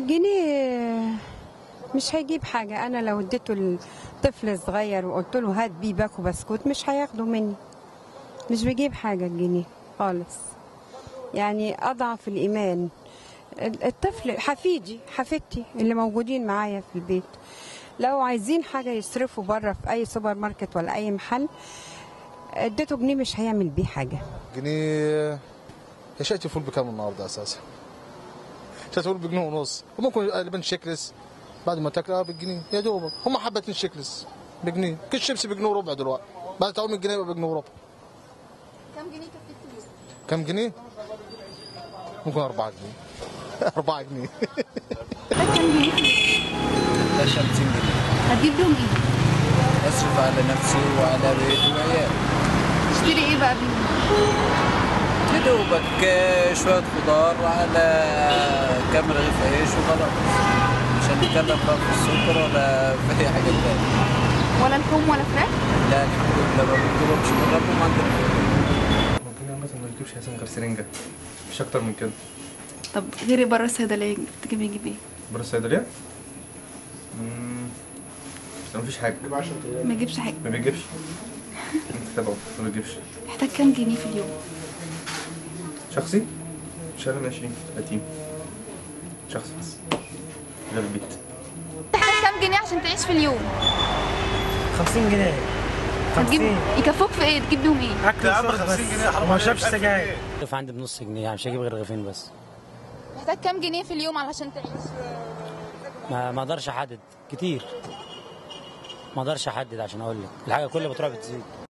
الجنيه مش هيجيب حاجة أنا لو اديته الطفل صغير وقلت له هات بيه باكو بسكوت مش هياخده مني مش بيجيب حاجة الجنيه خالص يعني أضعف الإيمان الطفل حفيدي حفيدتي اللي موجودين معايا في البيت لو عايزين حاجة يصرفوا بره في أي سوبر ماركت ولا أي محل اديته جنيه مش هيعمل بيه حاجة جنيه يا شاتي فول بكام النهارده اساسا؟ شاتي فول بجنيه ونص وممكن لبن شيكلس بعد ما تاكلها بالجنيه يا دوبك هم حبتين شيكلس بجنيه كل شيبسي بجنيه وربع دلوقتي بعد تعويم الجنيه يبقى بجنيه وربع كم جنيه كفت الفلوس؟ كم جنيه؟ ممكن 4 جنيه 4 جنيه كم جنيه في اليوم؟ ده 50 جنيه هتجيب بيهم ايه؟ اصرف على نفسي وعلى بيتي وعيالي تشتري ايه بقى بيهم؟ يا دوبك آه، شوية خضار وعلى كام رغيف عيش وخلاص مش هنتكلم بقى في السكر ولا في أي حاجة تانية ولا لحوم ولا فراخ؟ لا الحمد لله ما بنطلبش بنربهم عندنا ممكن مثلا ما نجيبش مثلا غير سرنجة مش أكتر من كده طب غير بره الصيدليه تجيبي يجيب ايه؟ بره الصيدلية مم، بس مفيش حاجة ما يجيبش حاجه ما بيجيبش انت تابعه ما بيجيبش محتاج كام جنيه في اليوم؟ شخصي شهر من 20 30 شخص بس غير البيت محتاج كام جنيه عشان تعيش في اليوم؟ 50 جنيه هتجيب 50 يكفوك في ايه؟ تجيب بيهم ايه؟ اكل وشرب بس وما شربش سجاير رغيف عندي بنص جنيه يعني مش هجيب غير رغيفين بس محتاج كام جنيه في اليوم علشان تعيش؟ ما ما اقدرش احدد كتير ما اقدرش احدد عشان اقول لك الحاجه كل ما تروح بتزيد